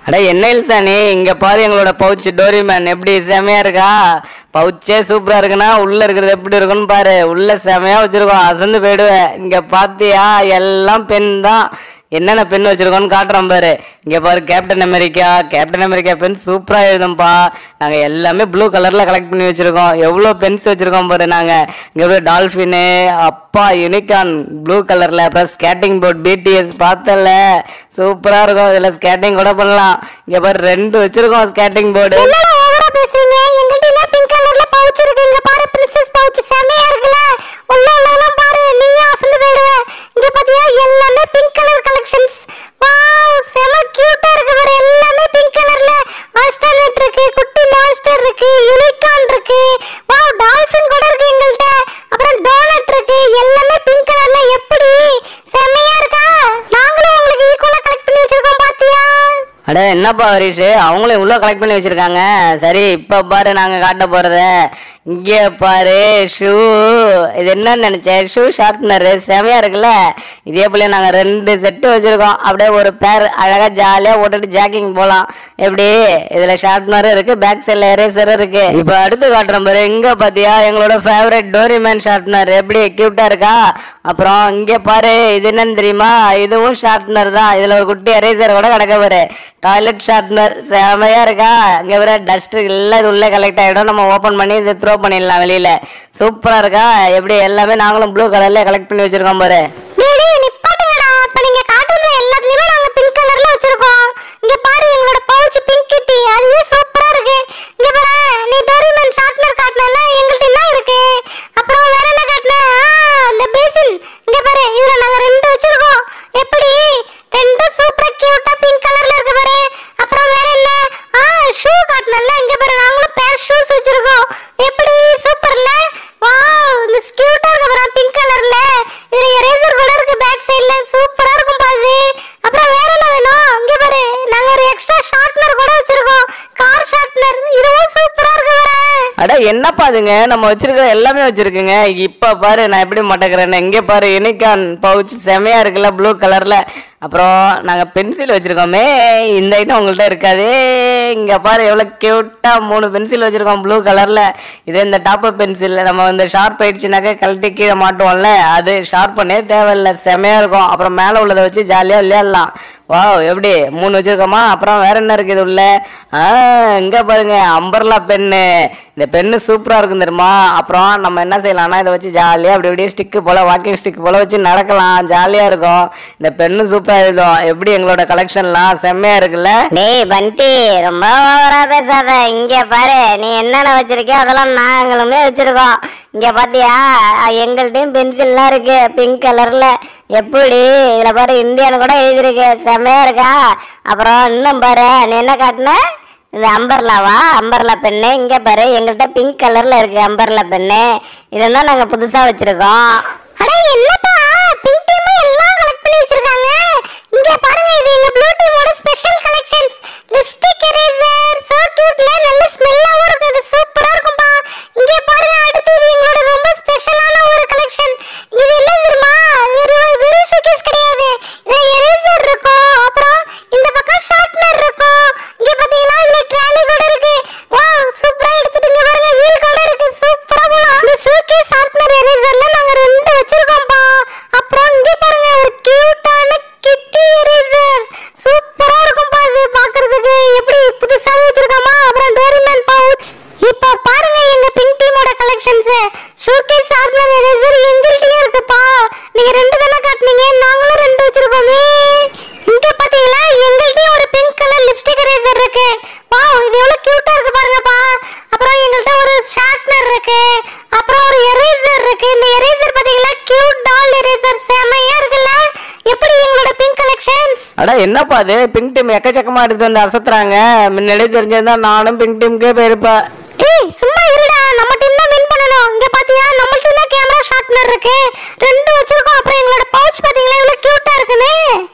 அட என்ன இல்சானி இங்க பாரு எங்களோட பவுச் டோரிமேன் எப்படி செமையா இருக்கா பவுச்சே சூப்பரா இருக்குன்னா உள்ள இருக்கிறது எப்படி இருக்குன்னு பாரு உள்ள செமையா வச்சிருக்கோம் அசந்து போயிடுவேன் இங்க பாத்தியா எல்லாம் பெண் தான் என்னென்ன பென் வச்சிருக்கோம்னு காட்டுறோம் பாரு இங்க பாரு captain America captain America pen சூப்பரா எழுதும்பா நாங்க எல்லாமே ப்ளூ கலர்ல கலெக்ட் பண்ணி வச்சிருக்கோம் எவ்வளவு பென்ஸ் வச்சிருக்கோம் பாரு நாங்க இங்க பாரு டால்பின் அப்பா யூனிகான் ப்ளூ கலர்ல அப்புறம் ஸ்கேட்டிங் போர்ட் பிடிஎஸ் பார்த்தல சூப்பரா இருக்கும் இதுல ஸ்கேட்டிங் கூட பண்ணலாம் இங்க பாரு ரெண்டு வச்சிருக்கோம் ஸ்கேட்டிங் போர்டு என்னடா ஓவரா பேசுறீங்க எங்கள்ட்ட என்ன பிங்க் கலர்ல பவுச் இருக்கு இங்க பாரு பிரின்சஸ் பவுச் செமையா இருக்குல்ல உள்ள உள்ளதெல்லாம் பாரு நீயும் அசந்து போயிடுவ இங்க பாத்தியா எல்லாமே பிங்க் கலர் கலெக்ஷன்ஸ் வாவ் செம கியூட்டா இருக்கு பாரு எல்லாமே பிங்க் கலர்ல ஆஸ்ட்ரானட் இருக்கு குட்டி மான்ஸ்டர் இருக்கு யூனிகார்ன் இருக்கு வாவ் டால்பின் கூட இருக்கு எங்கள்ட்ட அப்புறம் டோனட் இருக்கு எல்லாமே பிங்க் கலர்ல எப்படி செமையா இருக்கா நாங்களும் உங்களுக்கு ஈக்குவலா கலெக்ட் பண்ணி வச்சிருக்கோம் பாத்தியா அட என்னப்பா ஹரிஷ் அவங்களும் இவ்வளோ கலெக்ட் பண்ணி வச்சிருக்காங்க சரி இப்போ பாரு நாங்கள் காட்ட போகிறத இங்கே பாரு ஷூ இது என்னன்னு நினச்சேன் ஷூ ஷார்ப்னர் செமையாக இருக்குல்ல இதே போல நாங்கள் ரெண்டு செட்டு வச்சுருக்கோம் அப்படியே ஒரு பேர் அழகாக ஜாலியாக ஓட்டுட்டு ஜாக்கிங் போகலாம் எப்படி இதில் ஷார்ப்னரும் இருக்குது பேக் சைடில் எரேசரும் இருக்குது இப்போ அடுத்து காட்டுறோம் பாரு இங்கே பார்த்தியா எங்களோட ஃபேவரட் டோரிமேன் ஷார்ப்னர் எப்படி க்யூட்டாக இருக்கா அப்புறம் இங்கே பாரு இது என்னன்னு தெரியுமா இதுவும் ஷார்ப்னர் தான் இதில் ஒரு குட்டி எரேசர் கூட கிடக்க பாரு டாய்லெட் ஷார்ப்னர் செமையா இருக்கா இங்கே வர டஸ்ட் எல்லாம் இது உள்ளே கலெக்ட் ஆகிடும் நம்ம ஓப்பன் பண்ணி இதை த்ரோ பண்ணிடலாம் வெளியில சூப்பரா இருக்கா எப்படி எல்லாமே நாங்களும் ப்ளூ கலர்ல கலெக்ட் பண்ணி வச்சிருக்கோம் பாரு டேய், டேய், நிப்பாட்டுங்கடா. இப்ப நீங்க காட்டுற எல்லாத்துலயுமே நாங்க pink colourல வச்சிருக்கோம். இங்க பாரு, எங்களோட pouch pink kitty. அதுவே சூப்பரா இருக்கு. இங்க பாரு, நீ Doraemon sharpener காட்டுனல்ல, எங்கள்ட்ட என்ன இருக்கு? அப்புறம் வேற என்ன காட்டுன? ஆ, அந்த basin. இங்க பாரு, இதுல நாங்க ரெண்டு வச்சிருக்கோம். எப்படி? ரெண்டும் சூப்பரா cute ஆ pink colourல இருக்கு பாரு. அப்புறம் வேற என்ன? ஆ, shoe காட்டுனல்ல, இங்க பாரு, நாங்களும் pair shoes வச்சிருக்கோம். எப்படி? சூப்பர்ல? வாவ், இந்த cute ஆ இருக்கு பாரு, pink colourல. இதுல eraser கூட இருக்கு back sideல. சூப்பரா இருக்கும் பாரு. அப்புறம் வேற என்ன வேணும்? இங்க பாரு, நாங்க ஒரு extra sharpener கூட வச்சிருக்கோம். car sharpener. இதுவும் சூப்பரா இருக்கு பாரு. அட என்னப்பா அதுங்க நம்ம வச்சிருக்கிற எல்லாமே வச்சிருக்குங்க இப்ப பாரு நான் எப்படி மாட்டேங்கிறேன்னு இங்கே பாரு யூனிகான் பவுச் செமையா இருக்குல்ல ப்ளூ கலர்ல அப்புறம் நாங்க பென்சில் வச்சிருக்கோமே இந்த ஐட்டம் உங்கள்ட்ட இருக்காது இங்க பாரு எவ்வளவு கியூட்டா மூணு பென்சில் வச்சிருக்கோம் ப்ளூ கலர்ல இது இந்த டாப்பர் பென்சில் நம்ம வந்து ஷார்ப் ஆயிடுச்சுனாக்க கழட்டி கீழே மாட்டுவோம்ல அது ஷார்ப் பண்ணே தேவையில்ல செமையா இருக்கும் அப்புறம் மேல உள்ளதை வச்சு ஜாலியா விளையாடலாம் வாவ் எப்படி மூணு வச்சிருக்கோமா அப்புறம் வேற என்ன இருக்குது உள்ள ஆ இங்க பாருங்க அம்பர்லா பென்னு இந்த பென்னு சூப்பரா இருக்கும் தெரியுமா அப்புறம் நம்ம என்ன செய்யலாம்னா இதை வச்சு ஜாலியா அப்படி அப்படியே ஸ்டிக்கு போல வாக்கிங் ஸ்டிக் போல வச்சு நடக்கலாம் ஜாலியா இருக்கும் இந்த பென்னு சூப்பரா எழுதும் எப்படி எங்களோட கலெக்ஷன்லாம் செம்மையா இருக்குல்ல டேய் பண்டி ரொம்ப ஓவரா பேசாத இங்க பாரு நீ என்னென்ன வச்சிருக்கியோ அதெல்லாம் நாங்களுமே வச்சிருக்கோம் இங்க பாத்தியா எங்கள்கிட்டயும் பென்சில்லாம் இருக்கு பிங்க் கலர்ல எப்படி இதுல பாரு இந்தியான்னு கூட எழுதிருக்கு செமையா இருக்கா அப்புறம் இன்னும் பாரு நீ என்ன காட்டுன இது அம்பர்லாவா அம்பர்லா பெண்ணு இங்க பாரு எங்கள்கிட்ட பிங்க் கலர்ல இருக்கு அம்பர்லா பெண்ணு இதெல்லாம் நாங்க புதுசா வச்சிருக்கோம் அட என்னப்பா பிங்க் டீம் எல்லாம் கலெக்ட் பண்ணி வச்சிருக்காங்க இங்க பாருங்க இது எங்க ப்ளூ டீமோட special collections lipstick eraser so கியூட்ல நல்ல ஸ்மெல்லாவும் இருக்கு இது சூப்பரா இருக்கும்பா இங்க பாருங்க அடுத்து இது எங்களோட ரொம்ப ஸ்பெஷலான ஒரு கலெக்ஷன் இது என்ன தெரியுமா வெறும் வெறும் ஷூகேஸ் கிடையாது இதுல எரேசர் இருக்கும் அப்புறம் இந்த பக்கம் ஷார்ப்னர் இருக்கும் இங்க பாத்தீங்களா இதுல ட்ராலி கூட இருக்கு வாவ் சூப்பரா எடுத்துட்டு இங்க பாருங்க வீல் கூட இருக்கு சூப்பரா போலாம் இந்த ஷூகேஸ் ஷார்ப்னர் எரேசர்ல நாங்க ரெண்டு வச்சிருக்கோம்ப்பா அப்புறம் இங்க பாருங்க ஒரு கியூட்டான கிட்டி எரேசர் சூப்பரா இருக்கும்பா இது பாக்குறதுக்கு எப்படி புதுசாவே வச்சிருக்காமா அப்புறம் டோரிமேன் பவுச் இப்போ பாருங்க எங்க பிங்க் டீமோட கலெக்ஷன்ஸ் ஷோகேஸ் ஷார்ப்னர் எரேசர் எங்கள்கிட்டயும் இருக்குப்பா நீங்க ரெண்டு தானே காட்டுனீங்க நாங்களும் ரெண்டு வச்சிருக்கோமே இங்க பாத்தீங்களா எங்கள்கிட்டயும் ஒரு பிங்க் கலர் லிப்ஸ்டிக் எரேசர் இருக்கு வாவ் இது எவ்வளவு கியூட்டா இருக்கு பாருங்கப்பா அப்புறம் எங்கள்கிட்ட ஒரு ஷார்ப்னர் இருக்கு அப்புறம் ஒரு எரேசர் இருக்கு இந்த எரேசர் பாத்தீங்களா கியூட் டால் எரேசர் செமையா இருக்குல்ல எப்படி எங்களோட பிங்க் கலெக்ஷன்ஸ் அட என்னப்பா அது பிங்க் டீம் எக்கச்சக்கமா எடுத்து வந்து அசத்துறாங்க முன்னாடியே தெரிஞ்சிருந்தா நானும் பிங்க் டீமுக்கே போயிருப்பேன் ஏய் சும்மா இருடா நம்ம டீம் தான் வின் பண்ணனும் இங்க பாத்தியா நம்ம டீம் தான் கேமரா ஷார்ப்னர் இருக்கு ரெண்டு வச்சிருக்கோம் அப்புறம் எங்களோட பவுச் பாத்தீங்களா எவ்வளவு கியூட்டா இருக்குன்னு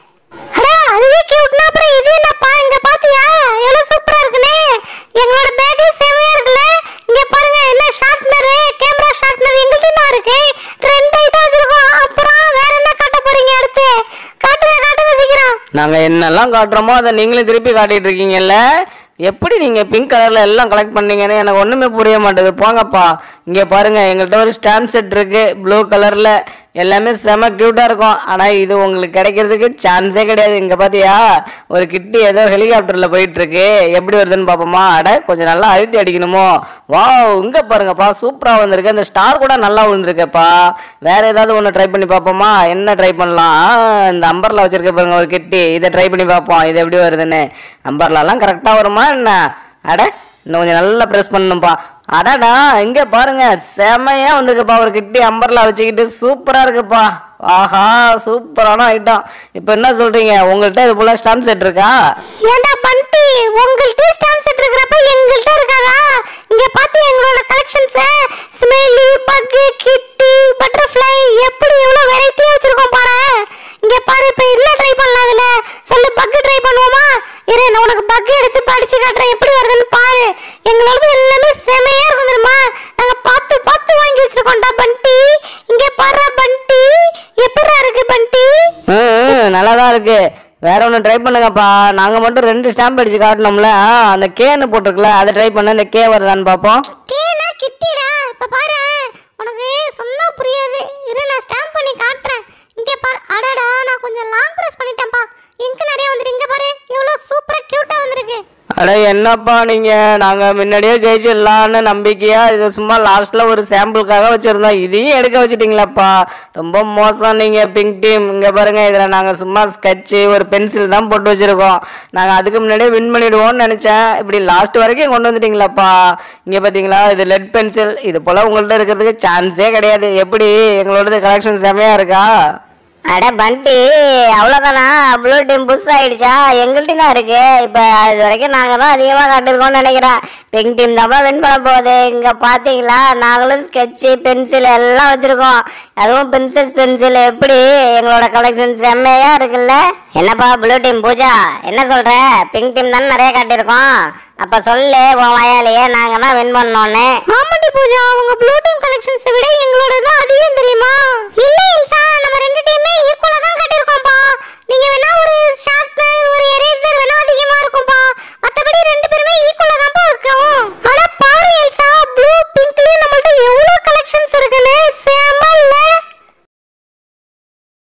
அட அதுவே கியூட்னா அப்புறம் இது என்னப்பா இங்க பாத்தியா எவ்வளவு சூப்பரா இருக்குன்னு எங்களோட பேக்கே செமையா இருக்குல்ல இங்க பாருங்க என்ன ஷார்ப்னர் கேமரா ஷார்ப்னர் எங்கள்ட்ட தான் இருக்கு ரெண்டு ஐட்டம் வச்சிருக்கோம் அப்புறம் வேற என்ன காட்ட போறீங்க அடுத்து காட்டுங்க காட்டுங்க சீக்கிரம் நாங்கள் என்னெல்லாம் காட்டுறோமோ அதை நீங்களே திருப்பி காட்டிட்டு இருக்கீங்கல்ல எப்படி நீங்கள் பிங்க் கலரில் எல்லாம் கலெக்ட் பண்ணீங்கன்னு எனக்கு ஒன்றுமே புரிய மாட்டேது போங்கப்பா இங்கே பாருங்கள் எங்கள்கிட்ட ஒரு ஸ்டாம்ப் செட் இருக்குது ப்ளூ கலரில் எல்லாமே செம க்யூட்டாக இருக்கும் ஆனால் இது உங்களுக்கு கிடைக்கிறதுக்கு சான்ஸே கிடையாது இங்கே பார்த்தியா ஒரு கிட்டி ஏதோ ஹெலிகாப்டரில் போயிட்டுருக்கு எப்படி வருதுன்னு பார்ப்போமா அட கொஞ்சம் நல்லா அழுத்தி அடிக்கணுமோ வா இங்கே பாருங்கப்பா சூப்பராக வந்திருக்கு அந்த ஸ்டார் கூட நல்லா விழுந்திருக்கேப்பா வேற ஏதாவது ஒன்று ட்ரை பண்ணி பார்ப்போமா என்ன ட்ரை பண்ணலாம் ஆ, இந்த அம்பர்லா வச்சிருக்க பாருங்க ஒரு கிட்டி இதை ட்ரை பண்ணி பார்ப்போம் இது எப்படி வருதுன்னு அம்பர்லாலாம் கரெக்டாக வருமா என்ன அட இன்னும் கொஞ்சம் நல்லா ப்ரெஸ் பண்ணணும்ப்பா அடடா இங்க பாருங்க செமையா வந்திருக்குப்பா ஒரு கிட்டி அம்பர்லா வச்சுக்கிட்டு சூப்பரா இருக்குப்பா ஆஹா சூப்பரான ஐட்டம் இப்போ என்ன சொல்றீங்க உங்கள்கிட்ட இது போல ஸ்டாம்ப் செட் இருக்கா ஏண்டா பண்டி உங்கள்ட்ட ஸ்டாம்ப் செட் இருக்கிறப்ப எங்கள்கிட்ட இருக்காதா இங்க பாத்து எங்களோட கலெக்ஷன்ஸ் ஸ்மெல்லி பக்கு கிட்டி பட்டர்ஃப்ளை எப்படி எவ்வளவு வெரைட்டியா வச்சிருக்கோம் பாரு இங்க பாரு இப்ப என்ன ட்ரை பண்ணலாம் அதுல சொல்லு பக்கு ட்ரை பண்ணுவோமா இரு நான் உனக்கு பக்கு எடுத்து படிச்சு காட்டுறேன் எப்படி வருதுன்னு பாரு எங்களோடது எல்லாமே செமையா இருக்கும் தெரியுமா நாங்க பார்த்து பார்த்து வாங்கி வச்சிருக்கோம்டா பண்டி இங்க பாரு பண்டி எப்படிடா இருக்கு பண்டி ம் நல்லா தான் இருக்கு வேற ஒன்று ட்ரை பண்ணுங்கப்பா நாங்கள் மட்டும் ரெண்டு ஸ்டாம்ப் அடிச்சு காட்டினோம்ல ஆ, அந்த கேன்னு போட்டிருக்குல அதை ட்ரை பண்ண இந்த கே வருதான்னு பார்ப்போம் கேனா கிட்டிடா இப்ப பாரு உனக்கு சொன்னா புரியாது இரு நான் ஸ்டாம்ப் பண்ணி காட்டுறேன் இங்க பாரு அடடா நான் கொஞ்சம் லாங் பிரஸ் பண்ணிட்டேன்ப்பா இங்க் நிறைய வந்துருக்கு இங்க பாரு எவ்வளவு சூப்பரா கியூட்டா வந்திருக்கு அட என்னப்பா நீங்க நாங்க முன்னாடியே ஜெயிச்சிடலான்னு நம்பிக்கையா இது சும்மா லாஸ்ட்ல ஒரு சாம்பிளுக்காக வச்சிருந்தோம் இதையும் எடுக்க வச்சிட்டீங்களாப்பா ரொம்ப மோசம் நீங்க பிங்க் டீம் இங்க பாருங்க இதுல நாங்க சும்மா ஸ்கெட்சு ஒரு பென்சில் தான் போட்டு வச்சிருக்கோம் நாங்க அதுக்கு முன்னாடியே வின் பண்ணிடுவோம்னு நினைச்சேன் இப்படி லாஸ்ட் வரைக்கும் கொண்டு வந்துட்டீங்களாப்பா இங்க பாத்தீங்களா இது லெட் பென்சில் இது போல உங்கள்ட்ட இருக்கிறதுக்கு சான்ஸே கிடையாது எப்படி எங்களோடது கலெக்ஷன் செமையா இருக்கா அட பண்டி அவ்வளோதானா ப்ளூ டீம் புஷ் ஆயிடுச்சா எங்கள்கிட்ட தான் இருக்கு இப்போ அது வரைக்கும் நாங்கள் தான் அதிகமாக காட்டிருக்கோம்னு நினைக்கிறேன் பிங்க் டீம் தான் வின் பண்ண போகுது இங்கே பார்த்தீங்களா நாங்களும் ஸ்கெட்சு பென்சில் எல்லாம் வச்சுருக்கோம் அதுவும் பென்சில்ஸ் பென்சில் எப்படி எங்களோட கலெக்ஷன் செம்மையா இருக்குல்ல என்னப்பா ப்ளூ டீம் பூஜா என்ன சொல்ற பிங்க் டீம் தானே நிறைய காட்டியிருக்கோம் அப்ப சொல்லு உன் வயாலேயே நாங்க தான் வின் பண்ணோன்னு ஆமாண்டி பூஜா உங்க ப்ளூ டீம் கலெக்ஷன்ஸ் விட எங்களோட தான் அதிகம் தெரியுமா இல்ல இல்சா நம்ம ரெண்டு டீமே ஈக்குவலா தான் காட்டியிருக்கோம்